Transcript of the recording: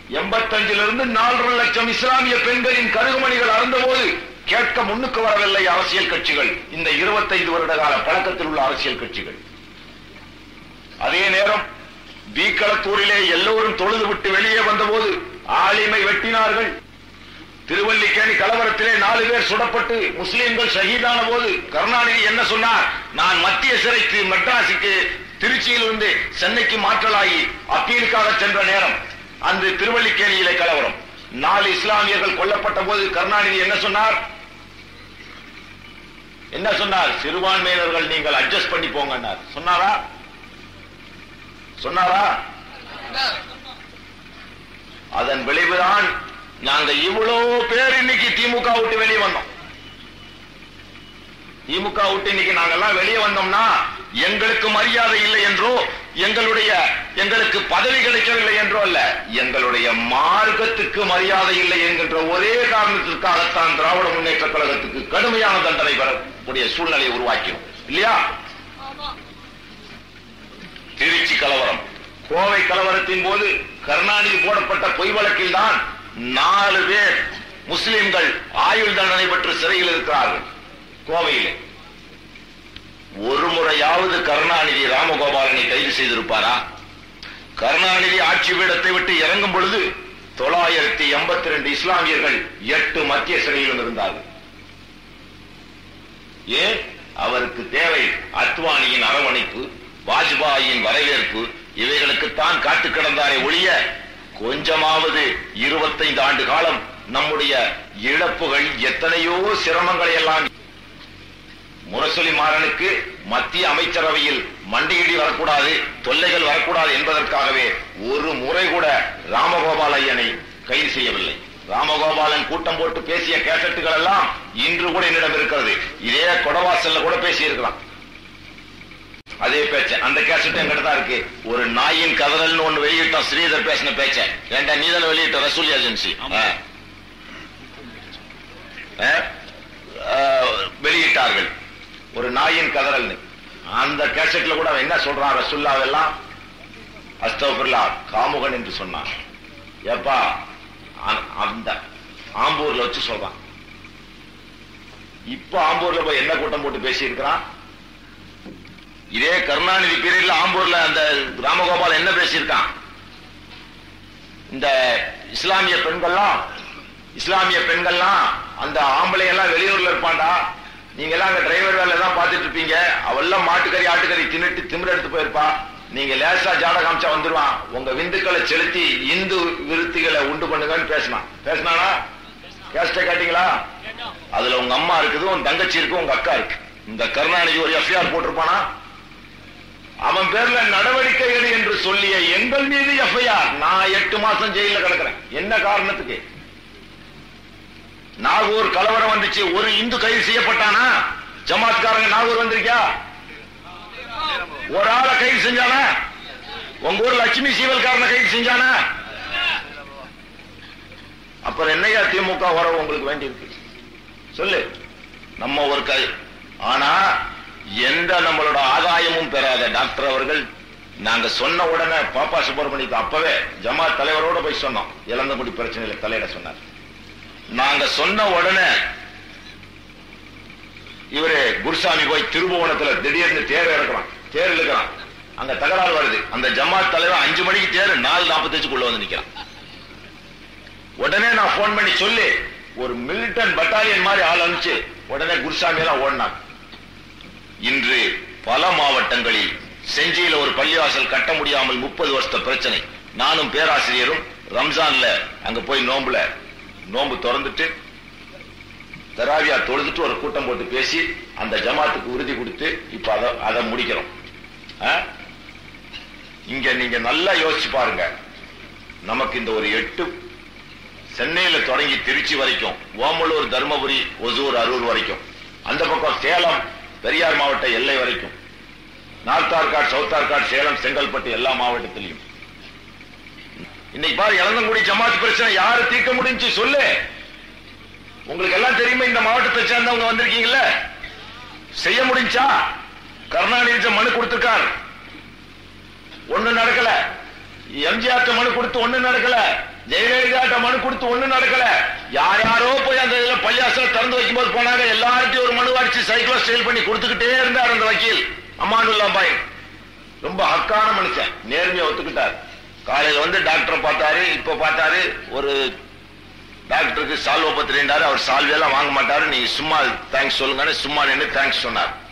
எண்பத்தஞ்சிலிருந்து இருந்து நாலரை லட்சம் இஸ்லாமிய பெண்களின் கருகுமணிகள் அறந்தபோது கேட்க முன்னுக்கு வரவில்லை அரசியல் கட்சிகள் இந்த 25 வருட கால பழக்கத்தில் உள்ள அரசியல் கட்சிகள் அதே நேரம் பீக்களத்தூரிலே எல்லோரும் தொழுது விட்டு வெளியே வந்தபோது ஆலிமை வெட்டினார்கள் திருவல்லிக்கேணி கலவரத்திலே நாலு பேர் சுடப்பட்டு முஸ்லிம்கள் ஷஹீதான போது கருணாநிதி என்ன சொன்னார் நான் மத்திய சிறைக்கு மெட்ராஸுக்கு திருச்சியிலிருந்து சென்னைக்கு மாற்றலாகி அப்பீலுக்காக சென்ற நேரம் அந்த திருவல்லிக்கேணியிலே கலவரம் நாலு இஸ்லாமியர்கள் கொல்லப்பட்ட போது கருணாநிதி என்ன சொன்னார் என்ன சொன்னார் சிறுபான்மையினர்கள் நீங்கள் அட்ஜஸ்ட் பண்ணி போங்கன்னார் சொன்னாரா சொன்னாரா அதன் விளைவுதான் நாங்க இவ்வளவு பேர் இன்னைக்கு திமுக விட்டு வெளியே வந்தோம் திமுக விட்டு இன்னைக்கு நாங்கெல்லாம் வெளியே வந்தோம்னா எங்களுக்கு மரியாதை இல்லை என்றோ எங்களுடைய எங்களுக்கு பதவி கிடைக்கவில்லை என்றோ அல்ல எங்களுடைய மார்க்கத்துக்கு மரியாதை இல்லை என்கின்ற ஒரே காரணத்திற்காகத்தான் திராவிட முன்னேற்ற கழகத்துக்கு கடுமையான தண்டனை பெறக்கூடிய சூழ்நிலையை உருவாக்கினோம் இல்லையா திருச்சி கலவரம் கோவை கலவரத்தின் போது கருணாநிதி போடப்பட்ட பொய் வழக்கில் தான் நாலு பேர் முஸ்லிம்கள் ஆயுள் தண்டனை பெற்று சிறையில் இருக்கிறார்கள் கோவையிலே ஒரு முறையாவது கருணாநிதி ராமகோபாலனை கைது செய்திருப்பாரா கருணாநிதி ஆட்சி பீடத்தை விட்டு இறங்கும் பொழுது தொள்ளாயிரத்தி எண்பத்தி ரெண்டு இஸ்லாமியர்கள் எட்டு மத்திய சிறையிலும் இருந்தார்கள் ஏன் அவருக்கு தேவை அத்வானியின் அரவணைப்பு வாஜ்பாயின் வரவேற்பு இவைகளுக்குத்தான் காத்து கிடந்தாரே ஒழிய கொஞ்சமாவது இருபத்தைந்து ஆண்டு காலம் நம்முடைய இழப்புகள் எத்தனையோ சிரமங்களை எல்லாம் முரசொலி மாறனுக்கு மத்திய அமைச்சரவையில் மண்டியிடி வரக்கூடாது தொல்லைகள் வரக்கூடாது என்பதற்காகவே ஒரு முறை கூட ராமகோபால் ஐயனை கைது செய்யவில்லை ராமகோபாலன் கூட்டம் போட்டு பேசிய கேசட்டுகள் எல்லாம் இன்று கூட என்னிடம் இருக்கிறது இதே கொடவாசல்ல கூட பேசி இருக்கலாம் அதே பேச்ச அந்த கேசட் எங்கிட்ட தான் இருக்கு ஒரு நாயின் கதறல்னு ஒண்ணு வெளியிட்டோம் ஸ்ரீதர் பேசின பேச்ச ஏன்டா நீ தானே வெளியிட்ட ரசூல் ஏஜென்சி வெளியிட்டார்கள் ஒரு நாயின் கதறல்னு அந்த கேசட்ல கூட அவன் என்ன சொல்றான் ரசுல்லாவெல்லாம் அஸ்தபிர்லா காமுகன் என்று சொன்னான் ஏப்பா அ- அந்த ஆம்பூர்ல வச்சு சொல்றான் இப்ப ஆம்பூர்ல போய் என்ன கூட்டம் போட்டு பேசி இருக்கிறான் இதே கருணாநிதி பீரியட்ல ஆம்பூர்ல அந்த ராமகோபால் என்ன பேசியிருக்கான் இந்த இஸ்லாமிய பெண்கள்லாம் இஸ்லாமிய பெண்கள்லாம் அந்த ஆம்பளை எல்லாம் வெளியூர்ல இருப்பான்டா நீங்க எல்லாம் அங்க டிரைவர் வேலை தான் பார்த்துட்டு இருப்பீங்க அவெல்லாம் மாட்டுக்கறி ஆட்டுக்கறி தின்னுட்டு திமிர எடுத்து போயிருப்பா நீங்க லேசா ஜாட காமிச்சா வந்துருவான் உங்க விந்துக்களை செலுத்தி இந்து விருத்திகளை உண்டு பண்ணுங்கன்னு பேசினான் பேசினானா கேஸ்ட கேட்டீங்களா அதுல உங்க அம்மா இருக்குது உன் தங்கச்சி இருக்கு உங்க அக்கா இருக்கு இந்த கருணாநிதி ஒரு எஃப்ஐஆர் போட்டிருப்பானா அவன் பேர்ல நடவடிக்கை எடு என்று சொல்லிய எங்கள் மீது எஃப்ஐஆர் நான் எட்டு மாசம் ஜெயில கிடக்குறேன் என்ன காரணத்துக்கு நாகூர் கலவரம் வந்துச்சு ஒரு இந்து கைது செய்யப்பட்டானா ஜமாத்காரங்க நாகூர் வந்திருக்கா ஒரு ஆளை கைது செஞ்சானா உங்க ஊர் லட்சுமி சீவல்காரனை கைது செஞ்சானா அப்புறம் என்னையா திமுக உறவு உங்களுக்கு வேண்டியிருக்கு சொல்லு நம்ம ஒரு கை ஆனா எந்த நம்மளோட ஆதாயமும் பெறாத டாக்டர் அவர்கள் நாங்க சொன்ன உடனே பாப்பா சுப்பிரமணியத்தை அப்பவே ஜமாத் தலைவரோட போய் சொன்னோம் இளந்தங்குடி பிரச்சனையில தலையிட சொன்னார் நாங்க சொன்ன உடனே இவரு குருசாமி போய் திருபுவனத்துல திடீர்னு தேர் இறக்குறான் தேர் இழுக்கிறான் அங்க தகராறு வருது அந்த ஜமாத் தலைவர் அஞ்சு மணிக்கு தேர் நாலு நாற்பத்தஞ்சுக்குள்ள வந்து நிக்கிறான் உடனே நான் போன் பண்ணி சொல்லி ஒரு மிலிட்டன் பட்டாலியன் மாதிரி ஆள் அனுப்பிச்சு உடனே குருசாமி எல்லாம் ஓடினாங்க இன்று பல மாவட்டங்களில் செஞ்சியில ஒரு பள்ளிவாசல் கட்ட முடியாமல் முப்பது வருஷத்த பிரச்சனை நானும் பேராசிரியரும் ரம்ஜான்ல அங்க போய் நோம்புல நோம்பு திறந்துட்டு தராவியா தொழுதுட்டு ஒரு கூட்டம் போட்டு பேசி அந்த ஜமாத்துக்கு உறுதி கொடுத்து இப்ப அதை அதை முடிக்கிறோம் ஆ? இங்க நீங்க நல்லா யோசிச்சு பாருங்க நமக்கு இந்த ஒரு எட்டு சென்னையில தொடங்கி திருச்சி வரைக்கும் ஓமலூர் தர்மபுரி ஒசூர் அரூர் வரைக்கும் அந்த பக்கம் சேலம் பெரியார் மாவட்ட எல்லை வரைக்கும் நார்த் ஆர்காட் சவுத் ஆர்காட் சேலம் செங்கல்பட்டு எல்லா மாவட்டத்திலையும் இன்னைக்கு பாரு இளந்தங்குடி ஜமாத் பிரச்சனை யாரு தீர்க்க முடிஞ்சு சொல்லு உங்களுக்கு எல்லாம் தெரியுமா இந்த மாவட்டத்தை சேர்ந்தவங்க வந்திருக்கீங்கல்ல செய்ய முடிஞ்சா கருணாநிதி மனு கொடுத்திருக்கார் ஒண்ணு நடக்கல எம்ஜிஆர் மனு கொடுத்து ஒண்ணு நடக்கல ஜெயலலிதாட்ட மனு கொடுத்து ஒண்ணு நடக்கல யார் யாரோ போய் அந்த இதுல பள்ளியாசல திறந்து வைக்கும்போது போனாங்க எல்லார்ட்டையும் ஒரு மனு அடிச்சு சைக்கிள ஸ்டைல் பண்ணி கொடுத்துக்கிட்டே இருந்தார் அந்த வக்கீல் அம்மானுல்லா பாய் ரொம்ப ஹக்கான மனுஷன் நேர்மையா ஒத்துக்கிட்டார் காலையில வந்து டாக்டர் பார்த்தாரு இப்ப பார்த்தாரு ஒரு டாக்டருக்கு சால்வ பத்திரிண்டாரு அவர் சால்வையெல்லாம் வாங்க மாட்டாரு நீங்க சும்மா தேங்க்ஸ் சொல்லுங்கன்னு சும்மா நின்று தேங்க்ஸ் சொன்னார்